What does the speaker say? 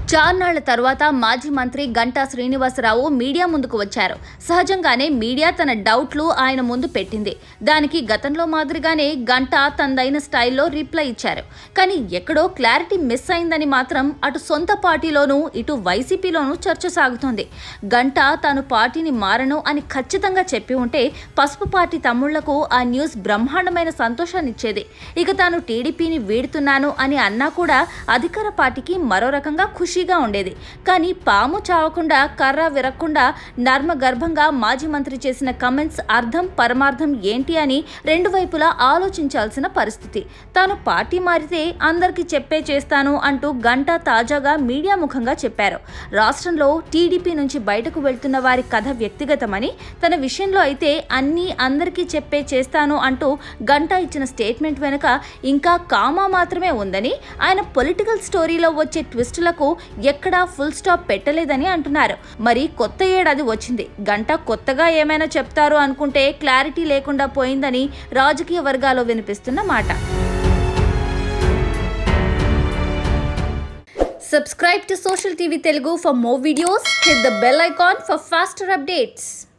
చార్నాళ్ల తర్వాత మాజీ మంత్రి గంటా శ్రీనివాసరావు మీడియా ముందుకు వచ్చారు సహజంగానే మీడియా తన డౌట్లు ఆయన ముందు పెట్టింది దానికి గతంలో మాదిరిగానే గంటా తనదైన స్టైల్లో రిప్లై ఇచ్చారు కానీ ఎక్కడో క్లారిటీ మిస్ అయిందని మాత్రం అటు సొంత పార్టీలోనూ ఇటు వైసీపీలోనూ చర్చ సాగుతోంది గంటా తాను పార్టీని మారను అని ఖచ్చితంగా చెప్పి ఉంటే పసుపు పార్టీ తమ్ముళ్లకు ఆ న్యూస్ బ్రహ్మాండమైన సంతోషాన్నిచ్చేది ఇక తాను టీడీపీని వీడుతున్నాను అని అన్నా కూడా అధికార పార్టీకి మరో రకంగా ఖుషీగా ఉండేది కానీ పాము చావకుండా కర్ర విరక్కుండా నర్మ గర్భంగా మాజీ మంత్రి చేసిన కమెంట్స్ అర్థం పరమార్థం ఏంటి అని రెండు వైపులా ఆలోచించాల్సిన పరిస్థితి తాను పార్టీ మారితే అందరికీ చెప్పే చేస్తాను అంటూ గంటా తాజాగా మీడియా ముఖంగా చెప్పారు రాష్ట్రంలో టీడీపీ నుంచి బయటకు వెళ్తున్న వారి కథ వ్యక్తిగతమని తన విషయంలో అయితే అన్నీ అందరికీ చెప్పే చేస్తాను అంటూ గంటా ఇచ్చిన స్టేట్మెంట్ వెనుక ఇంకా కామా మాత్రమే ఉందని ఆయన పొలిటికల్ స్టోరీలో వచ్చే ట్విస్టులకు ఎక్కడా ఫుల్ స్టాప్ పెట్టలేదని అంటున్నారు మరి కొత్త ఏడాది వచ్చింది గంట కొత్తగా ఏమైనా చెప్తారు అనుకుంటే క్లారిటీ లేకుండా పోయిందని రాజకీయ వర్గాల్లో వినిపిస్తున్న మాట Subscribe to Social TV Telugu for more videos. Hit the bell icon for faster updates.